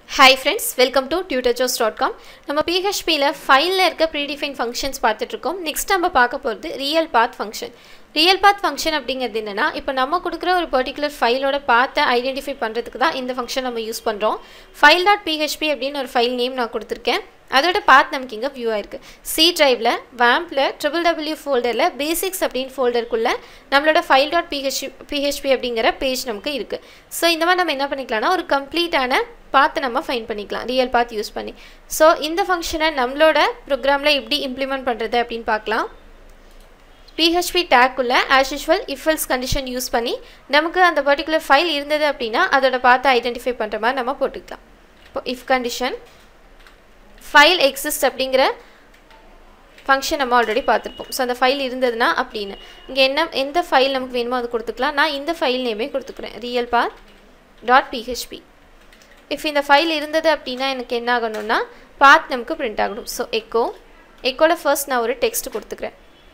hi friends welcome to TutorJoes dot com நம்ம பிஹெச்பியில் ஃபைலில் இருக்க ப்ரீடிஃபைன் ஃபங்க்ஷன்ஸ் பார்த்துட்ருக்கோம் நெக்ஸ்ட் நம்ம பார்க்க போகிறது real path function real path function அப்படிங்கிறது என்னென்னா இப்போ நம்ம கொடுக்குற ஒரு பர்டிகுலர் ஃபைலோட பாத்தை ஐடென்டிஃபை பண்ணுறதுக்கு தான் இந்த ஃபங்க்ஷன் நம்ம யூஸ் பண்ணுறோம் ஃபைல் டாட் பிஹெச்பி அப்படின்னு ஒரு ஃபைல் நேம் நான் கொடுத்துருக்கேன் அதோட பாத் நமக்கு இங்கே வியூ ஆயிருக்கு சி ட்ரைவில் வேம்பில் ட்ரிபிள் டபிள்யூ ஃபோல்டரில் பேசிக்ஸ் அப்படின்னு ஃபோல்டருக்குள்ளே நம்மளோட ஃபைல் டாட் பிஹெச் பிஹெச்பி அப்படிங்கிற பேஜ் நமக்கு இருக்குது ஸோ இந்த மாதிரி நம்ம என்ன பண்ணிக்கலாம்னா ஒரு கம்ப்ளீட்டான பார்த்து நம்ம ஃபைன் பண்ணிக்கலாம் ரியல் பாத் யூஸ் பண்ணி ஸோ இந்த ஃபங்க்ஷனை நம்மளோட ப்ரோக்ராமில் எப்படி இம்ப்ளிமெண்ட் பண்ணுறது அப்படின்னு பார்க்கலாம் பிஹெச்பி டேக்குள்ளே as usual if else condition use பண்ணி நமக்கு அந்த பர்டிகுலர் ஃபைல் இருந்தது அப்படின்னா அதோட பார்த்து ஐடென்டிஃபை பண்ணுற மாதிரி நம்ம போட்டுக்கலாம் இப்போ இஃப் கண்டிஷன் ஃபைல் எக்ஸிஸ்ட் அப்படிங்கிற ஃபங்க்ஷன் நம்ம ஆல்ரெடி பார்த்துருப்போம் ஸோ அந்த ஃபைல் இருந்ததுன்னா அப்படின்னு இங்கே என்ன எந்த ஃபைல் நமக்கு வேணுமோ அது கொடுத்துக்கலாம் நான் இந்த ஃபைல் நேமே கொடுத்துக்கிறேன் real path dot PHP if இந்த ஃபைல் இருந்தது அப்படின்னா எனக்கு என்ன ஆகணும்னா பாத் நமக்கு பிரிண்ட் ஆகணும் ஸோ எக்கோ எக்கோவில் ஃபர்ஸ்ட் நான் ஒரு டெக்ஸ்ட் கொடுத்துக்கிறேன்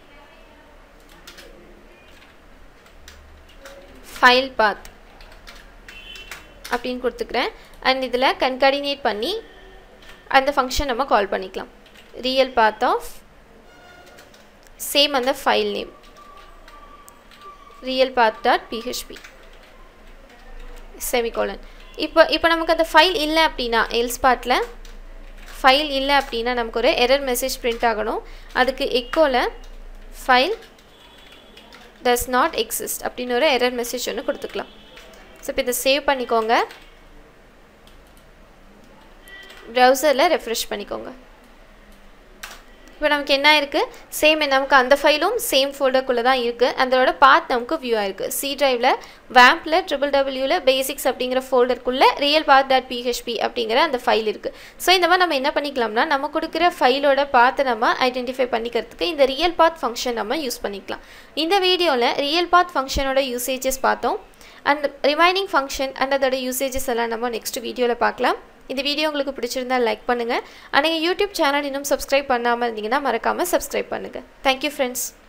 ஃபைல் பாத் அப்படின்னு கொடுத்துக்கிறேன் அண்ட் இதில் கன்கார்டினேட் பண்ணி அந்த ஃபங்க்ஷன் நம்ம கால் பண்ணிக்கலாம் ரியல் பாத் ஆஃப் சேம் அந்த file name real path dot PHP semicolon இப்போ இப்போ நமக்கு அந்த ஃபைல் இல்லை அப்படின்னா எல்ஸ் பாட்டில் ஃபைல் இல்லை அப்படின்னா நமக்கு ஒரு எரர் மெசேஜ் பிரிண்ட் ஆகணும் அதுக்கு எக்கோவில் ஃபைல் டஸ் நாட் எக்ஸிஸ்ட் அப்படின்னு ஒரு எரர் மெசேஜ் ஒன்று கொடுத்துக்கலாம் ஸோ இப்போ இதை சேவ் பண்ணிக்கோங்க ப்ரௌசரில் ரெஃப்ரெஷ் பண்ணிக்கோங்க இப்போ நமக்கு என்ன இருக்குது சேம் நமக்கு அந்த ஃபைலும் சேம் ஃபோல்டருக்குள்ளே தான் இருக்குது அதோட பாத் நமக்கு வியூ ஆயிருக்கு சி ட்ரைவில் வேம்பில் ட்ரிபிள் டபிள்யூவில் பேசிக்ஸ் அப்படிங்கிற ஃபோல்டருக்குள்ளே ரியல் பாத் டாட் பிஹெச்பி அப்படிங்கிற அந்த ஃபைல் இருக்குது ஸோ இந்த மாதிரி நம்ம என்ன பண்ணிக்கலாம்னா நம்ம கொடுக்குற ஃபைலோட பாத்தை நம்ம ஐடென்டிஃபை பண்ணிக்கிறதுக்கு இந்த ரியல் பாத் ஃபங்க்ஷன் நம்ம யூஸ் பண்ணிக்கலாம் இந்த வீடியோவில் ரியல் பாத் ஃபங்க்ஷனோட யூசேஜஸ் பார்த்தோம் அண்ட் ரிமைனிங் ஃபங்க்ஷன் அண்ட் அதோட யூசேஜஸ் எல்லாம் நம்ம நெக்ஸ்ட் வீடியோவில் பார்க்கலாம் இந்த வீடியோ உங்களுக்கு பிடிச்சிருந்தால் லைக் பண்ணுங்கள் அண்ட் நீங்கள் யூடியூப் சேனல் இன்னும் சப்ஸ்கிரைப் பண்ணாமல் இருந்தீங்கன்னா மறக்காமல் சப்ஸ்கிரைப் பண்ணுங்கள் தேங்க்யூ ஃப்ரெண்ட்ஸ்